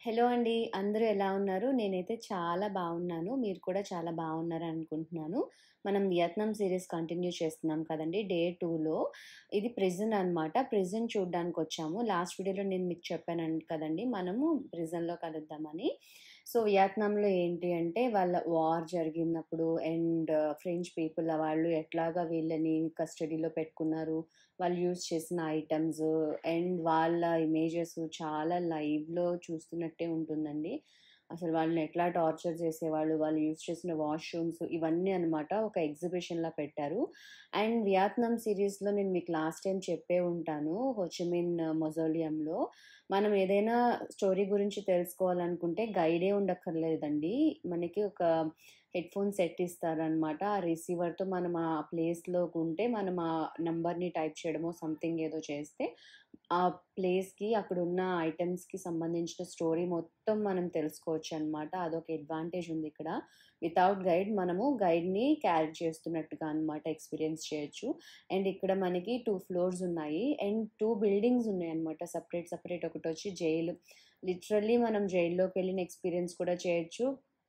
Hello అండి. అందరూ ఎలా ఉన్నారు? నేనైతే చాలా బావున్నాను. మీరు కూడా చాలా బావున్నారని అనుకుంటున్నాను. మనం వియత్నాం సీరీస్ కంటిన్యూ చేస్తున్నాం కదండీ! డే 2లో ఇది ప్రిజన్ అనమాట. ప్రిజన్ చూడ్డానికొచ్చాము. లాస్ట్ వీడియోలో నేను మీకు చెప్పాను కదండీ! మనము ప్రిజన్‌లో కలుద్దామని. సో, వియత్నాంలో ఏంటి అంటే వాళ్ళ వార్ జరిగినప్పుడు అండ్ ఫ్రెంచ్ పీపుల్ వాళ్ళు ఎట్లాగా వీళ్ళని కస్టడీలో పెట్టుకున్నారు. వాళ్ళు యూజ్ చేసిన ఐటెమ్స్ అండ్ వాళ్ళ ఇమేజెస్ చాలా లైవ్‌లో చూస్తున్నట్టే ఉంటుందండి. అసలు వాళ్ళని ఎట్లా టార్చర్ చేసేవాళ్ళు, వాళ్ళు యూజ్ చేసిన వాష్‌రూమ్స్ ఇవన్నీ అనమాట ఒక ఎగ్జిబిషన్‌లా పెట్టారు. అండ్ వియత్నాం సీరీస్‌లో నేను మీకు లాస్ట్ టైమ్ చెప్పే ఉంటాను. హోచిమిన్ మౌజోలియంలో మనం ఏదైనా స్టోరీ గురించి తెలుసుకోవాలనుకుంటే గైడే ఉండక్కర్లేదండి. మనకి ఒక హెడ్‌ఫోన్ సెట్ ఇస్తారనమాట. ఆ రిసీవర్‌తో మనం ఆ ప్లేస్‌లోకుంటే మనం ఆ నంబర్‌ని టైప్ చేయడమో సంథింగ్ ఏదో చేస్తే ఆ ప్లేస్‌కి అక్కడున్న ఐటెమ్స్‌కి సంబంధించిన స్టోరీ మొత్తం మనం తెలుసుకోవచ్చనమాట. అదొక అడ్వాంటేజ్ ఉందిక్కడ. వితౌట్ గైడ్ మనము గైడ్‌ని క్యారీ చేస్తున్నట్టుగా అనమాట ఎక్స్‌పీరియన్స్ చేయొచ్చు. అండ్ ఇక్కడ మనకి 2 ఫ్లోర్స్ ఉన్నాయి. అండ్ 2 బిల్డింగ్స్ ఉన్నాయన్నమాట. సెపరేట్, సెపరేట్ ఒకటొచ్చి జైలు. లిటరల్లీ మనం జైల్లోకెళ్ళిన ఎక్స్‌పీరియన్స్ కూడా చేయొచ్చు.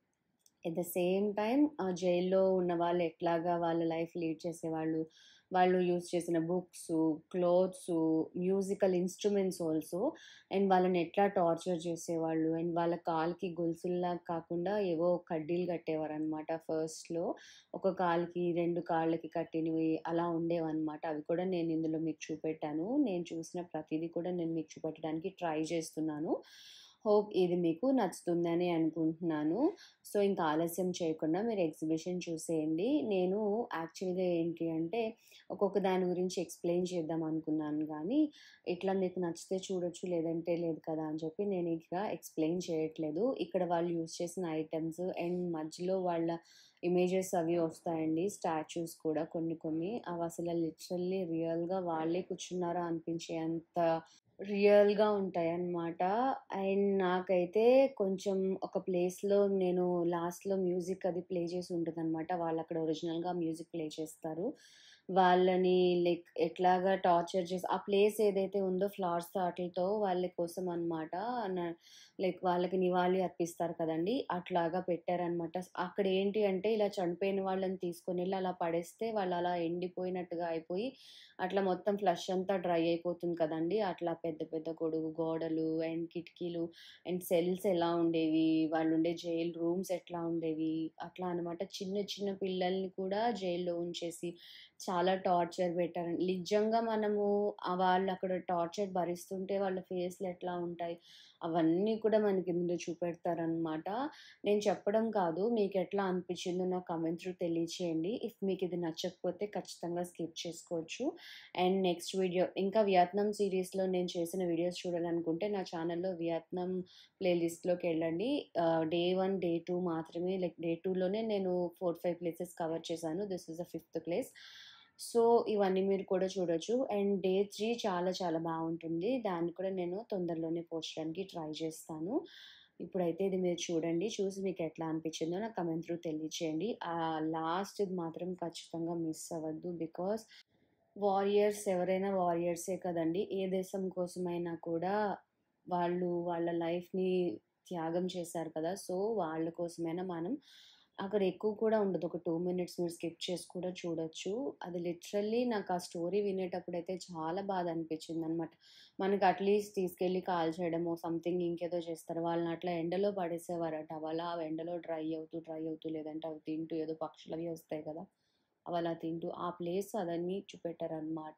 ఎట్ ద సేమ్ టైమ్ ఆ జైల్‌లో ఉన్న వాళ్ళు ఎట్లాగా వాళ్ళ లైఫ్ లీడ్ చేసేవాళ్ళు. వాళ్ళు యూజ్ చేసిన books, clothes, musical instruments also and వాళ్ళని ఎట్లా టార్చర్ చేసేవాళ్ళు అండ్ వాళ్ళ కాలికి గొలుసుల్లాగా కాకుండా ఏవో కడ్డీలు కట్టేవారనమాట ఫస్ట్‌లో. ఒక కాలికి, 2 కాళ్ళకి కట్టినవి అలా ఉండేవన్నమాట. అవి కూడా నేను ఇందులో మీకు చూపెట్టాను. నేను చూసిన ప్రతీదీ కూడా నేను మీకు చూపెట్టడానికి ట్రై చేస్తున్నాను. హోప్ ఇది మీకు నచ్చుతుందని అనుకుంటున్నాను. సో, ఇంకా ఆలస్యం చేయకుండా మీరు ఎగ్జిబిషన్ చూసేయండి. నేను యాక్చువల్‌గా ఏంటి అంటే ఒక్కొక్క దాని గురించి ఎక్స్‌ప్లెయిన్ చేద్దాం అనుకున్నాను గానీ, ఇట్లా మీకు నచ్చితే చూడొచ్చు లేదంటే లేదు కదా! అని చెప్పి నేను ఇక ఎక్స్‌ప్లెయిన్ చేయట్లేదు. ఇక్కడ వాళ్ళు యూజ్ చేసిన ఐటెమ్స్ అండ్ మధ్యలో వాళ్ళ ఇమేజెస్ అవి వస్తాయండి. స్టాచ్యూస్ కూడా కొన్ని కొన్ని. అవసల లిటరల్లీ రియల్‌గా వాళ్ళే కూర్చున్నారా అనిపించేంత రియల్‌గా ఉంటాయన్నమాట. అండ్ నాకైతే కొంచెం ఒక ప్లేస్‌లో నేను లాస్ట్‌లో మ్యూజిక్ అది ప్లే చేసి ఉంటదనమాట. వాళ్ళక్కడ ఒరిజినల్‌గా మ్యూజిక్ ప్లే చేస్తారు. వాళ్ళని లైక్ ఎట్లాగా టార్చర్ చేసి ఆ ప్లేస్ ఏదైతే ఉందో ఫ్లవర్స్‌తో ఆటిలతో వాళ్ళ కోసం అనమాట. న లైక్ వాళ్ళకి నివాళి అర్పిస్తారు కదండీ! అట్లాగా పెట్టారనమాట. అక్కడ ఏంటి అంటే ఇలా చనిపోయిన వాళ్ళని తీసుకొనెళ్ళి అలా పడేస్తే వాళ్ళు అలా ఎండిపోయినట్టుగా అయిపోయి అట్లా మొత్తం ఫ్లష్ అంతా డ్రై అయిపోతుంది కదండీ! అట్లా పెద్ద పెద్ద గొడుగు గోడలు అండ్ కిటికీలు అండ్ సెల్స్ ఎలా ఉండేవి, వాళ్ళుండే జైల్ రూమ్స్ ఎట్లా ఉండేవి అట్లా అనమాట. చిన్న చిన్న పిల్లల్ని కూడా జైల్‌లో ఉంచేసి చాలా టార్చర్ పెట్టారు. నిజంగా మనము ఆహ్, వాళ్ళు అక్కడ టార్చర్ భరిస్తుంటే వాళ్ళ ఫేస్‌లు ఎట్లా ఉంటాయి అవన్నీ కూడా మనకి ఇందులో చూపెడతారనమాట. నేను చెప్పడం కాదు మీకెట్లా అనిపించిందో నాకు కామెంట్ త్రూ తెలియచేయండి. ఇఫ్ మీకు ఇది నచ్చకపోతే ఖచ్చితంగా స్కిప్ చేసుకోవచ్చు. అండ్ నెక్స్ట్ వీడియో ఇంకా వియత్నాం సీరీస్‌లో నేను చేసిన వీడియోస్ చూడాలనుకుంటే నా ఛానెల్‌లో వియత్నాం ప్లేలిస్ట్‌లోకెళ్ళండి. ఆహ్, డే 1, డే 2 మాత్రమే లైక్ డే 2లోనే నేను 4, 5 ప్లేసెస్ కవర్ చేశాను. This is the fifth place. So, ఇవన్నీ మీరు కూడా చూడొచ్చు. అండ్ డే 3 చాలా చాలా బావుంటుంది. దాన్ని కూడా నేను తొందరలోనే పోస్ట్ చేయడానికి ట్రై చేస్తాను. ఇప్పుడైతే ఇది మీరు చూడండి. చూసి మీకు ఎట్లా అనిపించిందో నాకు కామెంట్ త్రూ తెలియచేయండి. ఆ లాస్ట్‌ది మాత్రం ఖచ్చితంగా మిస్ అవ్వద్దు. బికాజ్ వారియర్స్ ఎవరైనా వారియర్సే కదండీ! ఏ దేశం కోసమైనా కూడా వాళ్ళు వాళ్ళ లైఫ్‌ని త్యాగం చేశారు కదా! సో, వాళ్ళ కోసమైనా మనం అక్కడ ఎక్కువ కూడా ఉండదు. ఒక 2 మినిట్స్ మీరు స్కిప్ చేసి కూడా చూడొచ్చు. అది లిటరల్లీ నాకు ఆ స్టోరీ వినేటప్పుడైతే చాలా బాధ అనిపించిందనమాట. మనకి అట్‌లీస్ట్ తీసుకెళ్ళి కాల్చేయడమో సంథింగ్ ఇంకేదో చేస్తారు. వాళ్ళని అట్లా ఎండలో పడేసేవారట. అవి అలా ఎండలో డ్రై అవుతూ, డ్రై అవుతూ లేదంటే అవి తింటూ ఏదో పక్షులవి వస్తాయి కదా! అవి అలా తింటూ ఆ ప్లేస్ అవన్నీ చూపెట్టారనమాట.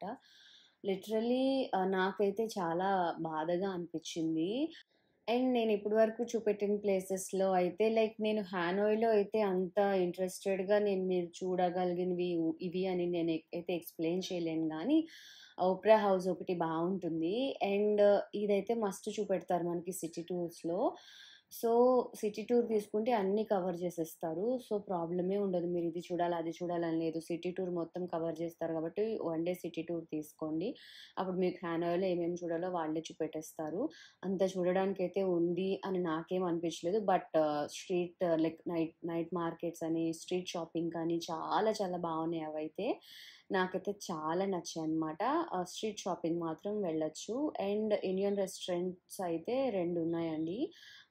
లిటరల్లీ ఆహ్, నాకైతే చాలా బాధగా అనిపించింది. అండ్ నేను ఇప్పటి వరకు చూపెట్టిన ప్లేసెస్‌లో అయితే లైక్ నేను హానోయ్‌లో అయితే అంత ఇంట్రెస్టెడ్‌గా నేను మీరు చూడగలిగినవి ఇవి అని నేను అయితే ఎక్స్‌ప్లెయిన్ చేయలేను గానీ, ఓపెరా హౌస్ ఒకటి బావుంటుంది. అండ్ ఇదైతే మస్ట్ చూపెడతారు మనకి సిటీ టూర్స్‌లో. సో, సిటీ టూర్ తీసుకుంటే అన్నీ కవర్ చేసేస్తారు. సో, ప్రాబ్లమే ఉండదు. మీరు ఇది చూడాలి, అది చూడాలని లేదు. సిటీ టూర్ మొత్తం కవర్ చేస్తారు కాబట్టి వన్ డే సిటీ టూర్ తీసుకోండి. అప్పుడు మీకు హానోయ్‌లో ఏమేమి చూడాలో వాళ్ళే చూపెట్టేస్తారు. అంత చూడడానికైతే ఉంది అని నాకేం అనిపించలేదు. But street like night night markets అని, స్ట్రీట్ షాపింగ్ కానీ చాలా చాలా బావున్నాయి అవైతే. నాకైతే చాలా నచ్చాయన్నమాట. ఆహ్, స్ట్రీట్ షాపింగ్ మాత్రం వెళ్ళొచ్చు. అండ్ ఇండియన్ రెస్టారెంట్స్ అయితే 2 ఉన్నాయండి.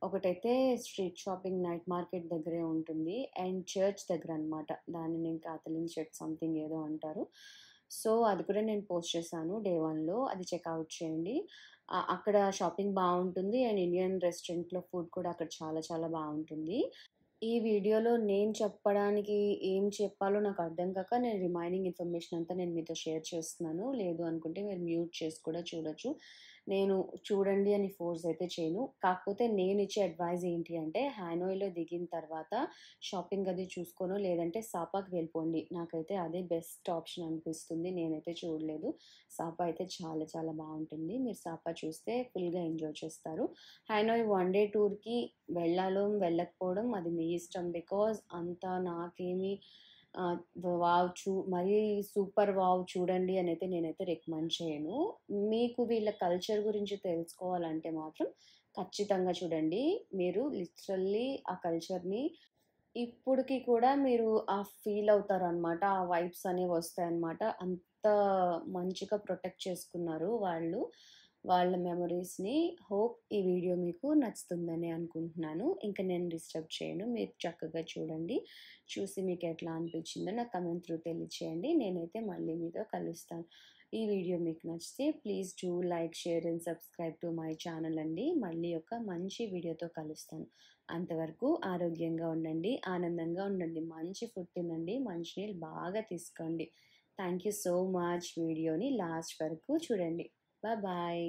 ఒకటైతే స్ట్రీట్ షాపింగ్ నైట్ మార్కెట్ దగ్గరే ఉంటుంది అండ్ చర్చ్ దగ్గర అనమాట దానిని క్యాథలిన్ షర్ట్ సంథింగ్ ఏదో అంటారు సో అది కూడా నేను పోస్ట్ చేశాను డే వన్లో అది చెక్అవుట్ చేయండి ఆ- అక్కడ షాపింగ్ బాగుంటుంది అండ్ ఇండియన్ రెస్టారెంట్లో ఫుడ్ కూడా అక్కడ చాలా చాలా బాగుంటుంది ఈ వీడియోలో నేను చెప్పడానికి ఏం చెప్పాలో నాకు అర్థం కాక నేను రిమైనింగ్ ఇన్ఫర్మేషన్ అంతా నేను మీతో షేర్ చేస్తున్నాను లేదు అనుకుంటే మీరు మ్యూట్ చేసి కూడా చూడొచ్చు నేను చూడండి అని ఫోర్స్ అయితే చేయను కాకపోతే నేను ఇచ్చే అడ్వైజ్ ఏంటి అంటే హ్యానోయిలో దిగిన తర్వాత షాపింగ్ అది చూసుకోను లేదంటే సాపాకి వెళ్ళిపోండి నాకైతే అదే బెస్ట్ ఆప్షన్ అనిపిస్తుంది నేనైతే చూడలేదు సాపా అయితే చాలా చాలా బాగుంటుంది మీరు సాపా చూస్తే ఫుల్గా ఎంజాయ్ చేస్తారు హైనోయ్ వన్ డే టూర్కి వెళ్ళాలో వెళ్ళకపోవడం అది మీ ఇష్టం బికాజ్ అంత నాకేమి ఆ, వావ్ చూ మరీ సూపర్ వావ్ చూడండి అని అయితే నేనైతే రికమెండ్ చేయను మీకు వీళ్ళ కల్చర్ గురించి తెలుసుకోవాలంటే మాత్రం ఖచ్చితంగా చూడండి మీరు లిటరల్లీ ఆ కల్చర్ని ఇప్పటికి కూడా మీరు ఆ ఫీల్ అవుతారు అనమాట ఆ వైబ్స్ అనేవి వస్తాయి అనమాట అంత మంచిగా ప్రొటెక్ట్ చేసుకున్నారు వాళ్ళు వాళ్ళ మెమరీస్ని హోప్ ఈ వీడియో మీకు నచ్చుతుందని అనుకుంటున్నాను ఇంకా నేను డిస్టర్బ్ చేయను మీరు చక్కగా చూడండి చూసి మీకు ఎట్లా అనిపించిందో నాకు కమెంట్ త్రూ తెలియచేయండి నేనైతే మళ్ళీ మీతో కలుస్తాను ఈ వీడియో మీకు నచ్చితే please do like share and subscribe to my channel అండి మళ్ళీ ఒక మంచి వీడియోతో కలుస్తాను అంతవరకు ఆరోగ్యంగా ఉండండి ఆనందంగా ఉండండి మంచి ఫుడ్ తినండి మంచినీళ్ళు బాగా తీసుకోండి థ్యాంక్ యూ సో మచ్ వీడియోని లాస్ట్ వరకు చూడండి బాయ్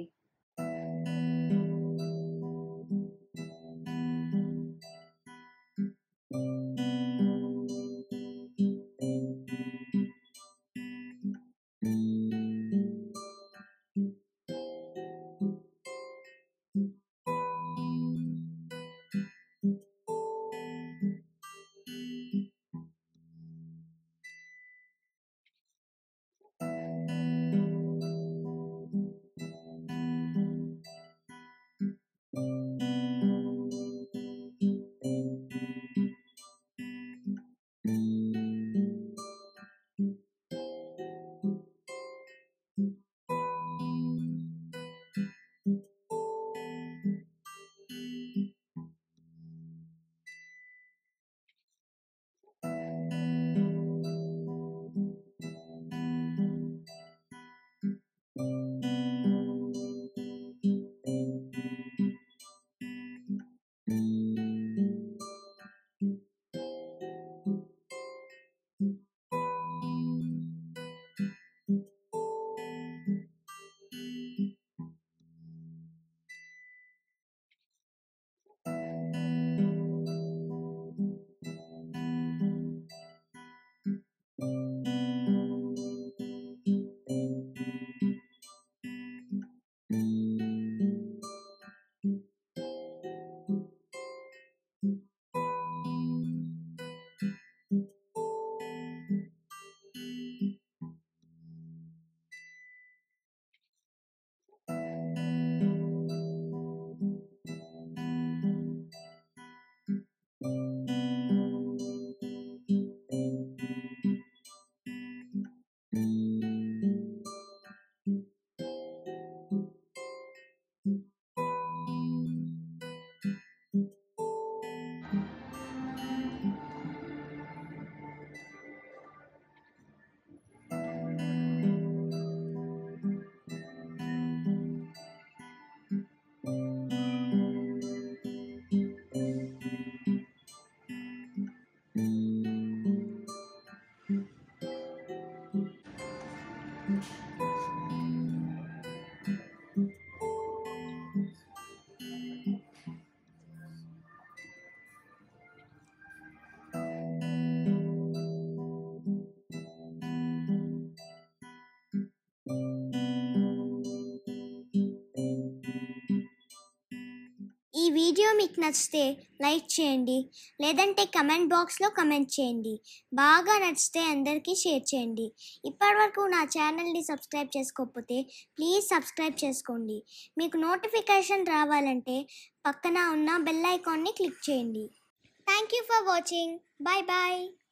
ఈ వీడియో మీకు నచ్చితే లైక్ చేయండి లేదంటే కమెంట్ బాక్స్లో కమెంట్ చేయండి బాగా నచ్చితే అందరికీ షేర్ చేయండి ఇప్పటివరకు నా ఛానల్ని సబ్స్క్రైబ్ చేసుకోకపోతే ప్లీజ్ సబ్స్క్రైబ్ చేసుకోండి మీకు నోటిఫికేషన్ రావాలంటే పక్కన ఉన్న బెల్ ఐకాన్ని క్లిక్ చేయండి thank you for watching bye bye